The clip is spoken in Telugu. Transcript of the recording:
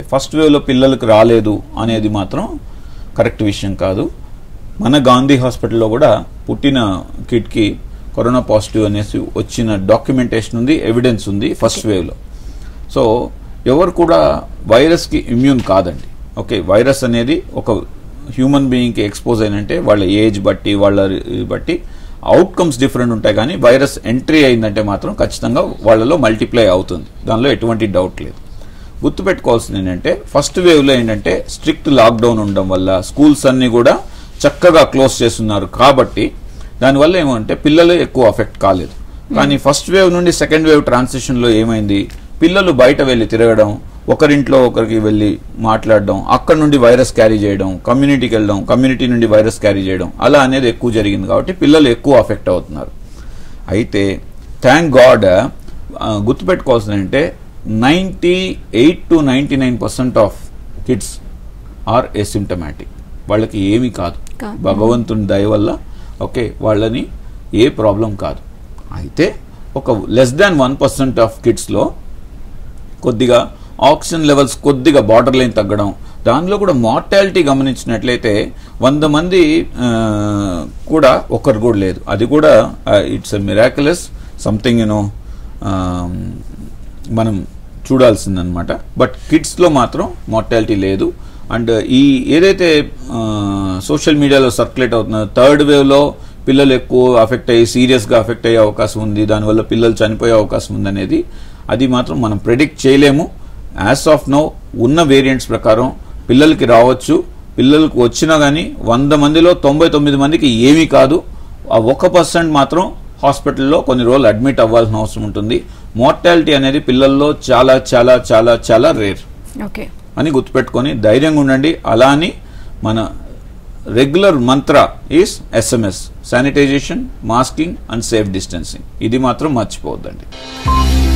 ఫస్ట్ వేవ్లో పిల్లలకు రాలేదు అనేది మాత్రం కరెక్ట్ విషయం కాదు మన గాంధీ హాస్పిటల్లో కూడా పుట్టిన కిడ్కి కరోనా పాజిటివ్ అనేసి వచ్చిన డాక్యుమెంటేషన్ ఉంది ఎవిడెన్స్ ఉంది ఫస్ట్ వేవ్లో సో ఎవరు కూడా వైరస్కి ఇమ్యూన్ కాదండి ఓకే వైరస్ అనేది ఒక హ్యూమన్ బీయింగ్కి ఎక్స్పోజ్ అయినంటే వాళ్ళ ఏజ్ బట్టి వాళ్ళ ఇది బట్టి అవుట్కమ్స్ డిఫరెంట్ ఉంటాయి కానీ వైరస్ ఎంట్రీ అయిందంటే మాత్రం ఖచ్చితంగా వాళ్ళలో మల్టిప్లై అవుతుంది దానిలో ఎటువంటి డౌట్ లేదు గుర్తుపెట్టుకోవాల్సింది ఏంటంటే ఫస్ట్ వేవ్లో ఏంటంటే స్ట్రిక్ట్ లాక్డౌన్ ఉండడం వల్ల స్కూల్స్ అన్ని కూడా చక్కగా క్లోజ్ చేస్తున్నారు కాబట్టి దానివల్ల ఏమంటే పిల్లలు ఎక్కువ అఫెక్ట్ కాలేదు కానీ ఫస్ట్ వేవ్ నుండి సెకండ్ వేవ్ ట్రాన్సిషన్లో ఏమైంది పిల్లలు బయట వెళ్ళి తిరగడం ఒకరింట్లో ఒకరికి వెళ్ళి మాట్లాడడం అక్కడ నుండి వైరస్ క్యారీ చేయడం కమ్యూనిటీకి వెళ్ళడం కమ్యూనిటీ నుండి వైరస్ క్యారీ చేయడం అలా అనేది ఎక్కువ జరిగింది కాబట్టి పిల్లలు ఎక్కువ అఫెక్ట్ అవుతున్నారు అయితే థ్యాంక్ గాడ్ గుర్తుపెట్టుకోవాల్సింది అంటే ninety eight to ninety nine percent of kids are asymptomatic వాళ్ళకి ఏమీ కాదు కాదు. భగవంతుని దయ వల్ల ఓకే వాళ్ళని ఏ ప్రాబ్లం కాదు అయితే ఒక less than one percent of కిడ్స్లో కొద్దిగా ఆక్సిజన్ లెవెల్స్ కొద్దిగా బార్డర్ లైన్ తగ్గడం దానిలో కూడా మార్టాలిటీ గమనించినట్లయితే వంద మంది ఆ, కూడా ఒక్కరు కూడా లేదు అది కూడా it's a miraculous something you know మనం చూడాల్సిందనమాట బట్ కిడ్స్లో మాత్రం మార్టాలిటీ లేదు అండ్ ఈ ఏదైతే సోషల్ మీడియాలో సర్క్యులేట్ అవుతుందో థర్డ్ వేవ్లో పిల్లలు ఎక్కువ అఫెక్ట్ అయ్యి సీరియస్గా అఫెక్ట్ అయ్యే అవకాశం ఉంది దానివల్ల పిల్లలు చనిపోయే అవకాశం ఉంది అనేది అది మాత్రం మనం ప్రెడిక్ట్ చేయలేము యాజ్ ఆఫ్ నౌ ఉన్న వేరియంట్స్ ప్రకారం పిల్లలకి రావచ్చు పిల్లలకు వచ్చినా కానీ వంద మందిలో తొంభై తొమ్మిది మందికి ఏమీ కాదు ఆ ఒక్క పర్సెంట్ మాత్రం హాస్పిటల్లో కొన్ని రోజులు అడ్మిట్ అవ్వాల్సిన అవసరం ఉంటుంది మోర్టాలిటీ అనేది పిల్లల్లో చాలా చాలా చాలా చాలా రేర్ ఓకే అని గుర్తుపెట్టుకొని ధైర్యంగా ఉండండి అలా అని మన regular mantra is SMS sanitization masking and safe distancing ఇది మాత్రం మర్చిపోవద్దండి